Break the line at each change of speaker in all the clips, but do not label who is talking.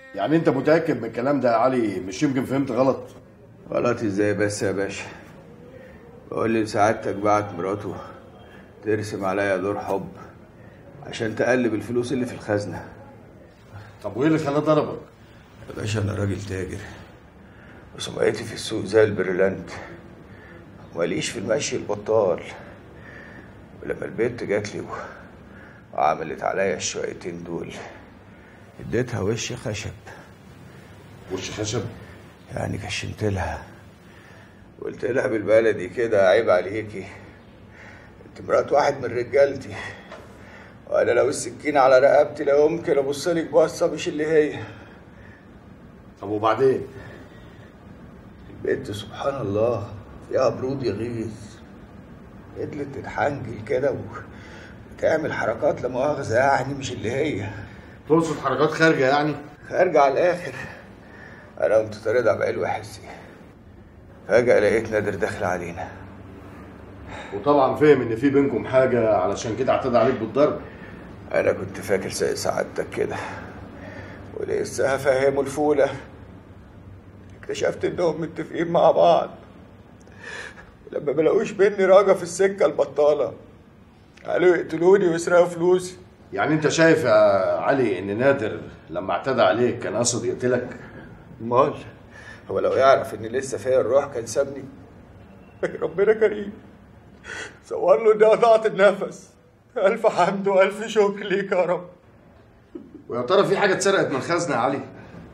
يعني انت متاكد من الكلام ده يا علي مش يمكن فهمت غلط
غلط ازاي بس يا باشا بقول لي سعادتك بعت مراته ترسم عليا دور حب عشان تقلب الفلوس اللي في الخزنه
طب وايه اللي خلاه ضربك
يا باشا انا راجل تاجر وسمعتي في السوق زي البريلانت ماليش في المشي البطال ولما البنت جات لي وعملت عليا الشويتين دول اديتها وش خشب
وش خشب
يعني كشمت لها قلت لها بالبلدي كده عيب عليكي انت مرات واحد من رجالتي وانا لو السكين على رقبتي لا يمكن ابص لك بصه مش اللي هي
طب وبعدين
البنت سبحان الله فيها برود يغيظ فضلت تتحنجل كده و- وتعمل حركات لا مؤاخذه يعني مش اللي هي
تقصد حركات خارجه يعني
خارجة على الآخر أنا قمت طاردها بعلو حسي فجأة لقيت نادر داخل علينا
وطبعا فهم ان في بينكم حاجه علشان كده اعتدى عليك بالضرب
أنا كنت فاكر زي سعادتك كده ولسه هفهمه الفولة اكتشفت إنهم متفقين مع بعض لما ملاقوش مني راجة في السكة البطالة قالوا يقتلوني ويسرقوا فلوسي
يعني انت شايف يا علي ان نادر لما اعتدى عليك كان قصد يقتلك
امال هو لو يعرف ان لسه فيا الروح كان سابني لكن ربنا كريم صور له اني قطعت النفس الف حمد والف شكر ليك يا رب
ويا ترى في حاجه اتسرقت من الخزنه يا علي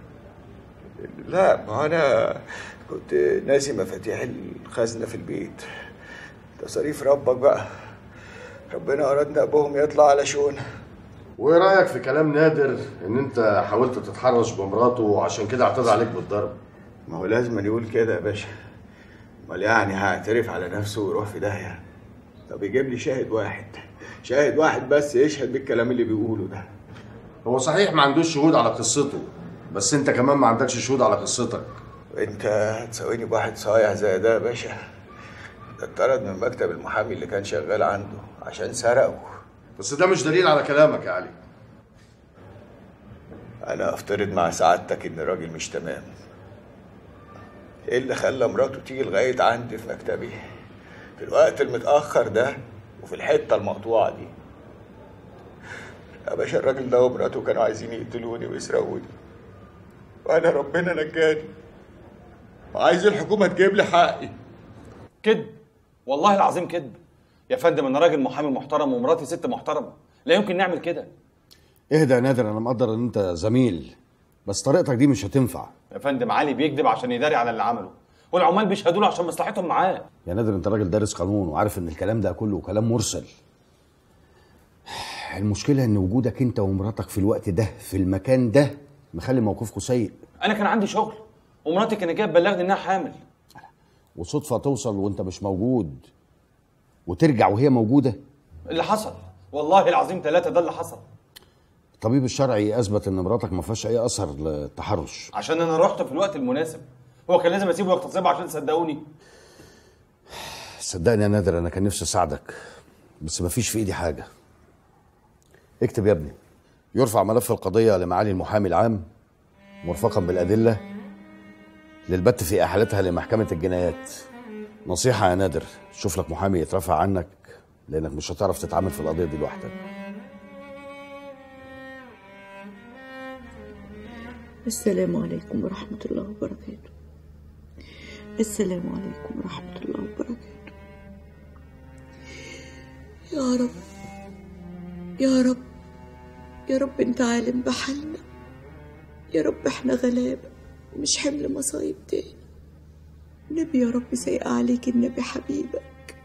لا ما انا كنت ناسي مفاتيح الخزنه في البيت تصاريف ربك بقى ربنا اراد ابوهم يطلع على شؤونه
وايه رايك في كلام نادر ان انت حاولت تتحرش بمراته وعشان كده اعتدى عليك بالضرب
ما هو لازم يقول كده يا باشا امال يعني هيعترف على نفسه ويروح في داهيه طب يجيب لي شاهد واحد شاهد واحد بس يشهد بالكلام اللي بيقوله ده
هو صحيح ما عندوش شهود على قصته بس انت كمان ما عندكش شهود على قصتك
انت هتساويني بواحد صايع زي ده يا باشا ده اتطرد من مكتب المحامي اللي كان شغال عنده عشان سرقه
بس ده مش دليل على كلامك يا علي
انا افترض مع سعادتك ان الراجل مش تمام ايه اللي خلى مراته تيجي لغايه عندي في مكتبي في الوقت المتاخر ده وفي الحته المقطوعه دي يا باشا الراجل ده ومراته كانوا عايزين يقتلوني ويسرقوني وانا ربنا نجاني وعايز الحكومه تجيب لي حقي
كذب والله العظيم كذب يا فندم انا راجل محامي محترم ومراتي ست محترمه لا يمكن نعمل كده
اهدى يا نادر انا مقدر ان انت زميل بس طريقتك دي مش هتنفع
يا فندم علي بيكذب عشان يداري على اللي عمله والعمال بيشهدوا له عشان مصلحتهم معاه
يا نادر انت راجل دارس قانون وعارف ان الكلام ده كله كلام مرسل المشكله ان وجودك انت ومراتك في الوقت ده في المكان ده مخلي موقفكم سيء
انا كان عندي شغل ومراتي كانت جايه تبلغني انها حامل
وصدفه توصل وانت مش موجود وترجع وهي موجوده
اللي حصل والله العظيم ثلاثة ده اللي حصل
الطبيب الشرعي اثبت ان مراتك ما فيهاش اي اثر للتحرش
عشان انا رحت في الوقت المناسب هو كان لازم اسيبه يغتصبها عشان تصدقوني
صدقني يا نادر انا كان نفسي اساعدك بس ما فيش في ايدي حاجه اكتب يا ابني يرفع ملف القضيه لمعالي المحامي العام مرفقا بالادله للبت في احالتها لمحكمه الجنايات نصيحه يا نادر شوف لك محامي يترفع عنك لانك مش هتعرف تتعامل في القضيه دي لوحدك
السلام عليكم ورحمة الله وبركاته السلام عليكم ورحمة الله وبركاته يا رب يا رب يا رب انت عالم بحالنا يا رب احنا غلابة مش حمل مصايب تاني نبي يا رب سيئة عليك النبي حبيبك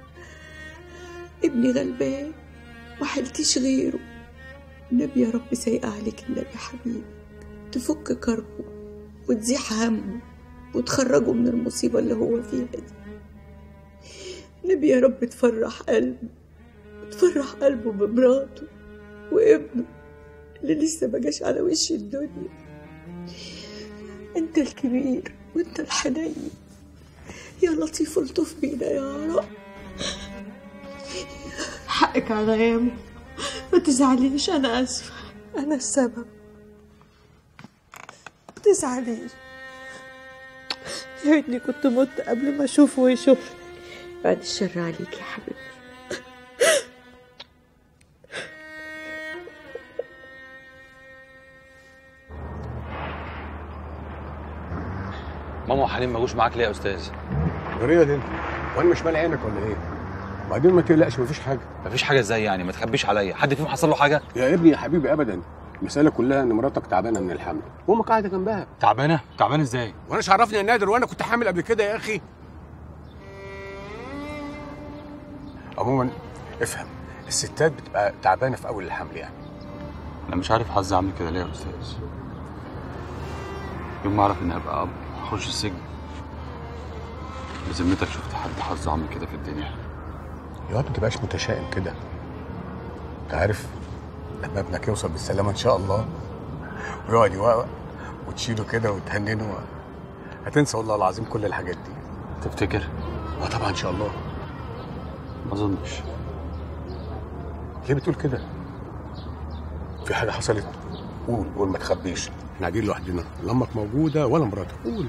ابني غلبان وحلتيش غيره نبي يا رب سيئة عليك النبي حبيبك تفك كربه وتزيح همه وتخرجه من المصيبة اللي هو فيها دي نبي يا رب تفرح قلبه وتفرح قلبه بمراته وابنه اللي لسه ما جاش على وش الدنيا انت الكبير وانت الحنين يا لطيف الطف بينا يا رب حقك على يامه ما تزعليش انا اسفه انا السبب ما تزعليش يا ريتني كنت مت قبل ما اشوفه ويشوفني بعد الشر عليك يا حبيبتي
ماما وحليم ما جوش معاك ليه يا استاذ
غريبه دي انت وانا مش مالي عينك ولا ايه؟ وبعدين ما تقلقش مفيش حاجه
مفيش حاجه ازاي يعني ما تخبيش عليا حد فيهم حصل له حاجه
يا ابني يا حبيبي ابدا المساله كلها ان مراتك تعبانه من الحمل وامك قاعده جنبها
تعبانه تعبانه ازاي
وانا مش عرفني يا نادر وانا كنت حامل قبل كده يا اخي عموما افهم الستات بتبقى تعبانه في اول الحمل يعني
انا مش عارف حظي عامل كده ليه يا استاذ يوم ما اعرف اني هبقى اب هخش السجن بذمتك شفت حد حظه عامل كده في الدنيا
يا واد ما تبقاش متشائم كده انت عارف لما ابنك يوصل بالسلامه ان شاء الله ويقعد يوقع وتشيله كده وتهننه هتنسى والله العظيم كل الحاجات دي
تفتكر
اه طبعا ان شاء الله
ما اظنش
ليه بتقول كده في حاجه حصلت قول قول ما تخبيش احنا قاعدين لوحدنا لا امك موجوده ولا مراتك قول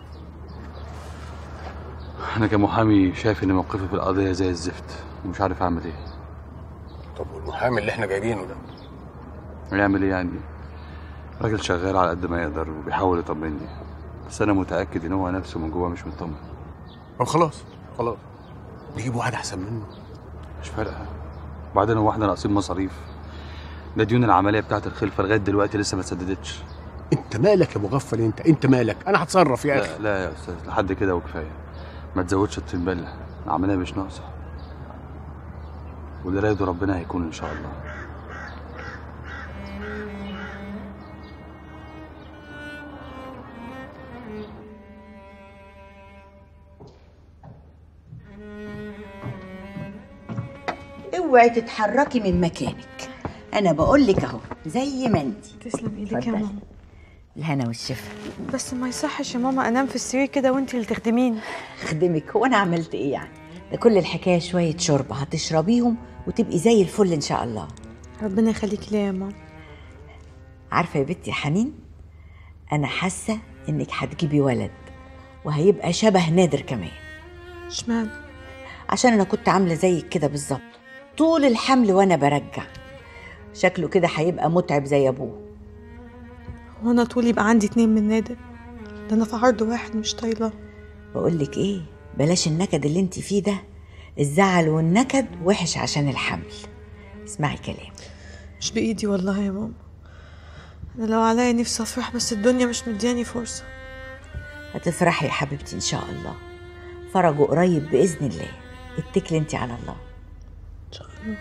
انا كمحامي شايف ان موقفي في القضيه زي الزفت ومش عارف اعمل ايه
طب والمحامي اللي احنا جايبينه ده
يعمل ايه يعني راجل شغال على قد ما يقدر وبيحاول يطمني بس انا متاكد ان هو نفسه من جوه مش مطمن
طب خلاص خلاص نجيب واحد احسن منه
مش فارقه وبعدين هو احنا ناقصين مصاريف ده ديون العمليه بتاعت الخلفه لغايه دلوقتي لسه ما اتسددتش
انت مالك يا مغفل انت انت مالك انا هتصرف يا
لا
اخي
لا يا استاذ لحد كده وكفايه ما تزودش الطين بله العمليه مش ناقصه واللي رايده ربنا هيكون ان شاء الله
اوعي تتحركي من مكانك انا بقول لك اهو زي ما انت
تسلم ايدك يا
اتفضلي.
ماما
الهنا والشفا
بس ما يصحش يا ماما انام في السرير كده وانت اللي تخدميني
خدمك هو انا عملت ايه يعني ده كل الحكايه شويه شرب هتشربيهم وتبقي زي الفل ان شاء الله
ربنا يخليكي ليا يا ماما
عارفه يا بنتي يا حنين انا حاسه انك هتجيبي ولد وهيبقى شبه نادر كمان
اشمعنى
عشان انا كنت عامله زيك كده بالظبط طول الحمل وانا برجع شكله كده هيبقى متعب زي ابوه
هو انا طول يبقى عندي اتنين من نادر ده انا في عرض واحد مش طايلاه
بقول لك ايه بلاش النكد اللي انت فيه ده الزعل والنكد وحش عشان الحمل اسمعي كلام
مش بايدي والله يا ماما انا لو عليا نفسي افرح بس الدنيا مش مدياني فرصه
هتفرحي يا حبيبتي ان شاء الله فرجه قريب باذن الله اتكلي انت على الله
ان شاء الله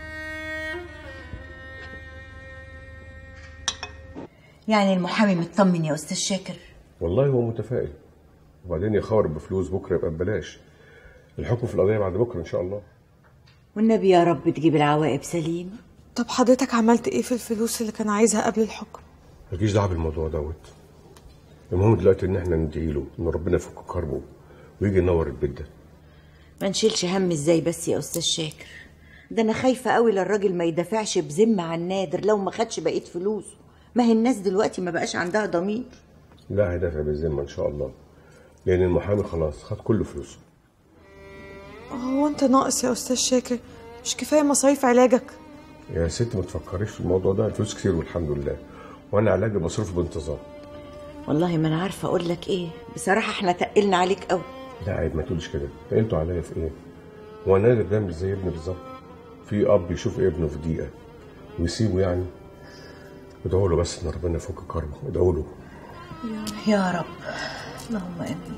يعني المحامي مطمن يا استاذ شاكر
والله هو متفائل وبعدين يخاور بفلوس بكره يبقى ببلاش الحكم في القضيه بعد بكره ان شاء الله
والنبي يا رب تجيب العواقب سليم
طب حضرتك عملت ايه في الفلوس اللي كان عايزها قبل الحكم
مالكيش دعوه بالموضوع دوت المهم دلوقتي ان احنا ندعي له ان ربنا يفك كربه ويجي ينور البيت ده
ما نشيلش هم ازاي بس يا استاذ شاكر ده انا خايفه قوي للراجل ما يدافعش بذمه عن نادر لو ما خدش بقيه فلوسه ما هي الناس دلوقتي ما بقاش عندها ضمير
لا هيدافع بالذمه ان شاء الله لان المحامي خلاص خد كل فلوسه
هو انت ناقص يا استاذ شاكر مش كفايه مصاريف علاجك
يا ست ما تفكريش في الموضوع ده الفلوس كتير والحمد لله وانا علاجي مصروف بانتظام
والله ما انا عارفه اقول لك ايه بصراحه احنا تقلنا عليك قوي
لا عيب ما تقولش كده تقلتوا عليا في ايه هو نادر ده مش زي ابني بالظبط في اب يشوف ابنه في دقيقه ويسيبه يعني ادعوا له بس ان ربنا يفك كربه ادعوا له
يا رب اللهم امين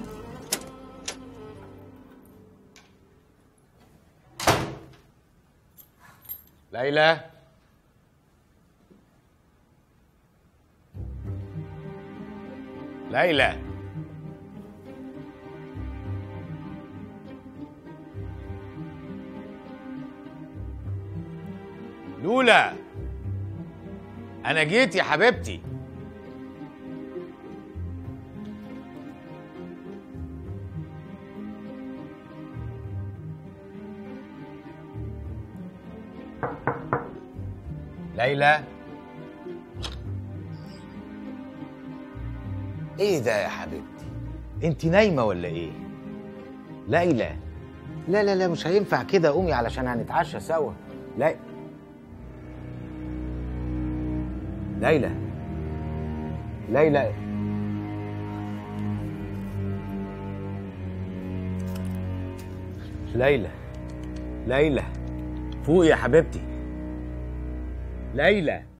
ليلى ليلى لولا انا جيت يا حبيبتي ليلى
ايه ده يا حبيبتي انت نايمه ولا ايه ليلى لا لا لا مش هينفع كده قومي علشان هنتعشى سوا لا ليلى ليلى ليلى ليلى فوقي يا حبيبتي ليلى